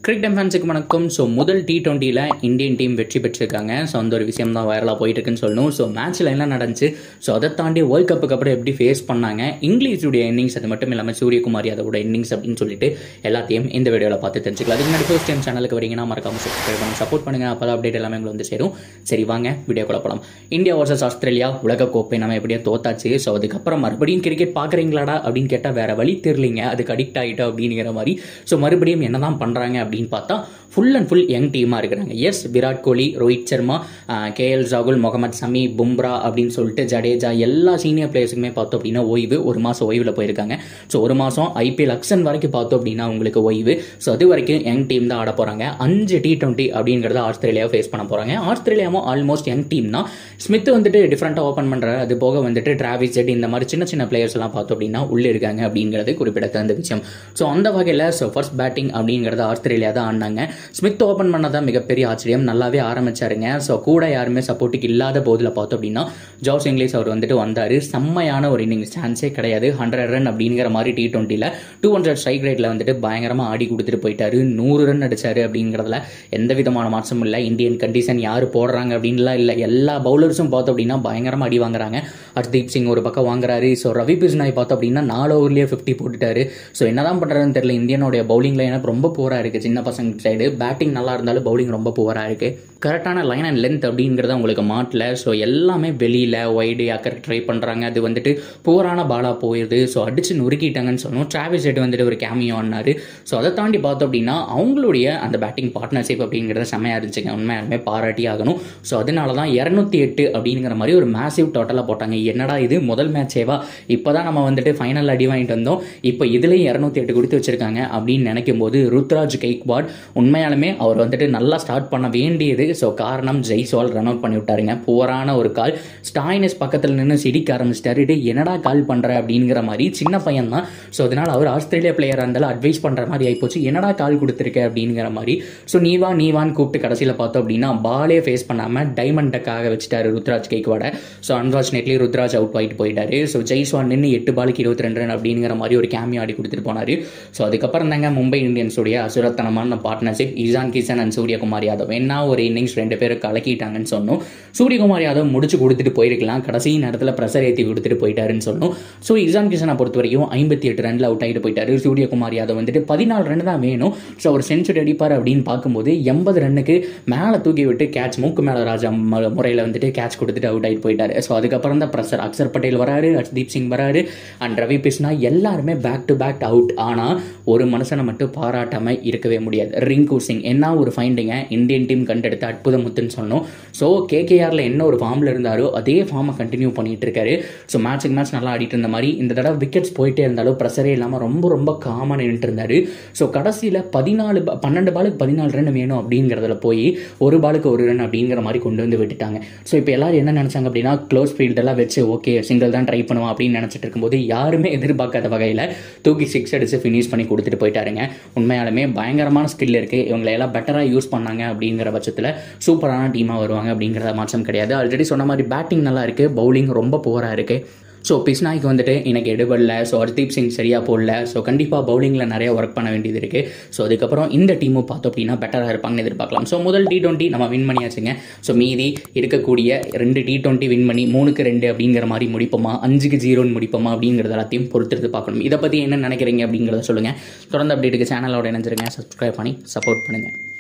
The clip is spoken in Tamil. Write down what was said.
கிரிக்கெட் ஃபேன்ஸுக்கு வணக்கம் ஸோ முதல் டி டுவெண்ட்டியில் இந்தியன் டீம் வெற்றி பெற்றிருக்காங்க ஸோ அந்த ஒரு விஷயம் தான் வைரலாக போயிட்டு இருக்குன்னு சொல்லணும் ஸோ மேட்ச்சில் என்ன நடந்துச்சு ஸோ அதை தாண்டி வேர்ல்ட் கப்புக்கு அப்புறம் எப்படி ஃபேஸ் பண்ணாங்க இங்கிலீஷுடைய இன்னிங்ஸ் அது மட்டும் இல்லாமல் சூரியகுமாரி அதோட இன்னிங்ஸ் அப்படின்னு சொல்லிட்டு எல்லாத்தையும் இந்த வீடியோவில் பார்த்து தெரிஞ்சுக்கலாம் அதுக்கு முன்னாடி ஃபர்ஸ்ட் டைம் சேனலுக்கு வரீங்கன்னா மறக்காம சப்ஸ்கிரைப் பண்ணி சப்போர்ட் பண்ணுங்க அப்போ அப்டேட் எல்லாமே உங்களுக்கு வந்து சேரும் சரி வாங்க வீடியோ போகலாம் இந்தியா வர்சஸ் ஆஸ்திரேலியா உலக கோப்பை நம்ம எப்படியோ தோத்தாச்சு ஸோ அதுக்கப்புறம் மறுபடியும் கிரிக்கெட் பார்க்குறீங்களாடா அப்படின்னு கேட்டால் வேற வழி தெரியலிங்க அதுக்கு அடிக்ட் ஆகிட்டோம் அப்படிங்கிற மாதிரி ஸோ மறுபடியும் என்னதான் பண்ணுறாங்க அப்படின்னு பார்த்தா ஃபுல் அண்ட் ஃபுல் யங் டீமாக இருக்கிறாங்க yes Virat Kohli Rohit Sharma K L ராகுல் முகமது சமி பும்ரா அப்படின்னு சொல்லிட்டு ஜடேஜா எல்லா சீனியர் பிளேயர்ஸுக்குமே பார்த்தோம் அப்படின்னா ஓய்வு ஒரு மாதம் ஓய்வில் போயிருக்காங்க ஸோ ஒரு மாதம் ஐபிஎல் அக்ஷன் வரைக்கும் பார்த்தோம் அப்படின்னா உங்களுக்கு ஓய்வு ஸோ அது வரைக்கும் யங் டீம் தான் ஆட போகிறாங்க அஞ்சு டி டுவெண்ட்டி அப்படிங்கிறத ஆஸ்திரேலியாவை ஃபேஸ் பண்ண போகிறாங்க ஆஸ்திரேலியாவும் ஆல்மோஸ்ட் யங் டீம் தான் ஸ்மித் வந்துட்டு டிஃப்ரெண்ட்டாக ஓப்பன் பண்ணுறாரு அது போக வந்துட்டு டிராவிஸ் ஜெட் இந்த மாதிரி சின்ன சின்ன பிளேயர்ஸ் எல்லாம் பார்த்தோம் அப்படின்னா உள்ளே இருக்காங்க அப்படிங்கிறது குறிப்பிடத்தகுந்த விஷயம் ஸோ அந்த வகையில் ஸோ ஃபர்ஸ்ட் பேட்டிங் அப்படிங்கிறத ஆஸ்திரேலியா தான் ஆடினாங்க ஸ்மித் ஓப்பன் பண்ணதான் மிகப்பெரிய ஆச்சரியம் நல்லாவே ஆரம்பிச்சாருங்க ஸோ கூட யாருமே சப்போர்ட்டுக்கு இல்லாத போதில் பார்த்தோம் அப்படின்னா ஜாஸ் இங்கிலீஷ் அவர் வந்துட்டு வந்தார் செம்மையான ஒரு இன்னிங்ஸ் சான்ஸே கிடையாது ஹண்ட்ரட் ரன் அப்படிங்கிற மாதிரி டி டுவெண்ட்டியில் டூ ஹண்ட்ரட் ஸ்ட்ரைக் ரேட்டில் வந்துட்டு பயங்கரமாக ஆடி கொடுத்துட்டு போயிட்டாரு நூறு ரன் அடிச்சாரு அப்படிங்கிறதுல எந்த விதமான மாற்றமும் இல்லை இந்தியன் கண்டிஷன் யார் போடுறாங்க அப்படின்லாம் இல்லை எல்லா பவுலர்ஸும் பார்த்தோம் அப்படின்னா பயங்கரமாக அடி வாங்குறாங்க ஹர்தீப் சிங் ஒரு பக்கம் வாங்குறாரு ஸோ ரவி பிஸ்னாய் பார்த்தோம் அப்படின்னா நாலு ஓவர்லேயே ஃபிஃப்டி போட்டுட்டாரு ஸோ என்னதான் பண்ணுறதுன்னு தெரியல இந்தியனுடைய பவுலிங் லைனப் ரொம்ப புவராக இருக்குது சின்ன பசங்க சைடு பேட்டிங் நல்லா இருந்தாலும் பவுலிங் ரொம்ப புவராக இருக்குது கரெக்டான லைன் அண்ட் லென்த் அப்படிங்கிறத உங்களுக்கு மாட்டல ஸோ எல்லாமே வெளியில் ஒய்டு அக்கறை ட்ரை பண்ணுறாங்க அது வந்துட்டு புவரான பாலாக போயிடுது ஸோ அடிச்சு நொறுக்கிட்டாங்கன்னு சொல்லணும் டிராவிஸ் ஹெட் வந்துட்டு ஒரு கேமியோ ஆனார் ஸோ அதை தாண்டி பார்த்தோம் அப்படின்னா அவங்களுடைய அந்த பேட்டிங் பார்ட்னர்ஷிப் அப்படிங்கிறத செம்மையாக இருந்துச்சுங்க உண்மையாலுமே பாராட்டி ஆகணும் ஸோ அதனால தான் இரநூத்தி எட்டு அப்படிங்கிற மாதிரி ஒரு மேசிவ் டோட்டலாக போட்டாங்க என்னடா இது முதல் மேட்சேவா இப்போ தான் நம்ம வந்துட்டு ஃபைனல் அடி வாங்கிட்டு வந்தோம் இப்போ இதுலேயும் இரநூத்தி எட்டு கொடுத்து வச்சிருக்காங்க அப்படின்னு நினைக்கும் போது ருத்ராஜ் கெய்க்வாட் உண்மையாலுமே அவர் வந்துட்டு நல்லா ஸ்டார்ட் பண்ண வேண்டியது ஸோ காரணம் ஜெய்ஸ்வால் ரன் அவுட் பண்ணி விட்டாருங்க புவரான ஒரு கால் ஸ்டாயினஸ் பக்கத்தில் நின்று சிரிக்க ஆரம்பிச்சிட்டாரு டே என்னடா கால் பண்ணுற அப்படிங்கிற மாதிரி சின்ன பையன் தான் ஸோ அதனால் அவர் ஆஸ்திரேலியா பிளேயராக இருந்தாலும் அட்வைஸ் பண்ணுற மாதிரி ஆகிப்போச்சு என்னடா கால் கொடுத்துருக்க அப்படிங்கிற மாதிரி ஸோ நீவா நீவான்னு கூப்பிட்டு கடைசியில் பார்த்தோம் அப்படின்னா பாலே ஃபேஸ் பண்ணாமல் டைமண்ட் டக்காக வச்சுட்டாரு Ruturaj Gaikwad so unfortunately Ruturaj out ஆகிட்டு போயிட்டாரு ஸோ ஜெய்ஸ்வால் நின்று எட்டு பாலுக்கு இருபத்தி ரெண்டு ரன் அப்படிங்கிற மாதிரி ஒரு கேமியோ ஆடி கொடுத்துட்டு போனார் ஸோ அதுக்கப்புறம் தாங்க மும்பை இந்தியன்ஸுடைய அசுரத்தனமான பார்ட்னர்ஷிப் ஈசான் கிஷன் அண்ட் சூரியகுமார் யாதவ் என்ன ஒரு இன்னிங்ஸ் ரெண்டு பேரும் கலக்கிட்டாங்கன்னு சொன்னோம் சூரியகுமார் யாதவ் முடிச்சு கொடுத்துட்டு போயிருக்கலாம் கடைசி நேரத்தில் ப்ரெஷர் ஏற்றி கொடுத்துட்டு போயிட்டாருன்னு சொன்னோம் ஸோ இசான் கிஷனை பொறுத்த வரைக்கும் ஐம்பத்தி எட்டு ரனில் அவுட் ஆகிட்டு போயிட்டாரு சூரியகுமார் யாதவ் வந்துட்டு பதினாலு ரன் தான் வேணும் ஸோ அவர் செஞ்சுரி அடிப்பார் அப்படின்னு பார்க்கும்போது எண்பது ரன்னுக்கு மேலே தூக்கி விட்டு கேட்ச் மூக்கு மேலே ராஜா முறையில் வந்துட்டு கேட்ச் கொடுத்துட்டு அவுட் ஆகிட்டு போயிட்டாரு ஸோ அதுக்கப்புறம் தான் ப்ரெஷர் அக்சர் பட்டேல் வராரு ஹர்தீப் சிங் வராரு அண்ட் ரவி பிஸ்னா எல்லாருமே பேக் டு பேக் அவுட் ஆனால் ஒரு மனுஷனை மட்டும் பாராட்டாமல் இருக்கவே முடியாது ரிங்கு சிங் என்ன ஒரு ஃபைண்டிங்க இந்தியன் டீம் கண்டெடுத்த அற்புத முத்துன்னு சொன்னோம் ஸோ கேகேஆரில் என்ன ஒரு ஃபார்மில் இருந்தாரோ அதே ஃபார்மை கண்டினியூ பண்ணிட்டு இருக்காரு ஸோ மேட்சுக்கு மேட்ச் நல்லா ஆடிட்டு இருந்த மாதிரி இந்த தடவை விக்கெட்ஸ் போயிட்டே இருந்தாலும் ப்ரெஷரே இல்லாமல் ரொம்ப ரொம்ப காமாக நின்றுட்டு இருந்தார் ஸோ கடைசியில் பதினாலு பன்னெண்டு பாலுக்கு பதினாலு ரன் வேணும் அப்படிங்கிறதுல போய் ஒரு பாலுக்கு ஒரு ரன் அப்படிங்கிற மாதிரி கொண்டு வந்து விட்டுட்டாங்க ஸோ இப்போ எல்லாரும் என்ன நினச்சாங்க அப்படின்னா க்ளோஸ் ஃபீல்டெல்லாம் வச்சு ஓகே சிங்கிள் தான் ட்ரை பண்ணுவோம் அப்படின்னு நினச்சிட்டு இருக்கும்போது யாருமே எதிர்பார்க்காத வகையில் தூக்கி சிக்ஸ் அடிச்சு ஃபினிஷ் பண்ணி கொடுத்துட்டு போயிட்டாருங்க உண்மையாலுமே பயங்கரமான ஸ்கில் இருக்குது இவங்களை எல்லாம் பெட்டராக யூஸ் பண்ணாங்க அப்படிங்கிற பட்சத்தில் சூப்பரான டீமாக வருவாங்க அப்படிங்கிறத மாற்றம் கிடையாது ஆல்ரெடி சொன்ன மாதிரி பேட்டிங் நல்லா இருக்குது பவுலிங் ரொம்ப புவராக இருக்குது ஸோ பிஸ்னாய்க்கு வந்துட்டு எனக்கு எடுபடல ஸோ ஹர்தீப் சிங் சரியாக போடல ஸோ கண்டிப்பாக பவுலிங்கில் நிறைய ஒர்க் பண்ண வேண்டியது இருக்குது ஸோ அதுக்கப்புறம் இந்த டீமும் பார்த்தோம் அப்படின்னா பெட்டராக இருப்பாங்கன்னு எதிர்பார்க்கலாம் ஸோ முதல் டி டுவெண்ட்டி நம்ம வின் பண்ணியாச்சுங்க ஸோ மீதி இருக்கக்கூடிய ரெண்டு டி டுவெண்ட்டி வின் பண்ணி மூணுக்கு ரெண்டு அப்படிங்கிற மாதிரி முடிப்போமா அஞ்சுக்கு ஜீரோன்னு முடிப்போமா அப்படிங்கிறது எல்லாத்தையும் பொறுத்திருந்து பார்க்கணும் இதை பற்றி என்ன நினைக்கிறீங்க அப்படிங்கிறத சொல்லுங்கள் தொடர்ந்து அப்டேட்டுக்கு சேனலோட இணைஞ்சிருங்க சப்ஸ்கிரைப் பண்ணி சப்போர்ட் பண்ணுங்கள்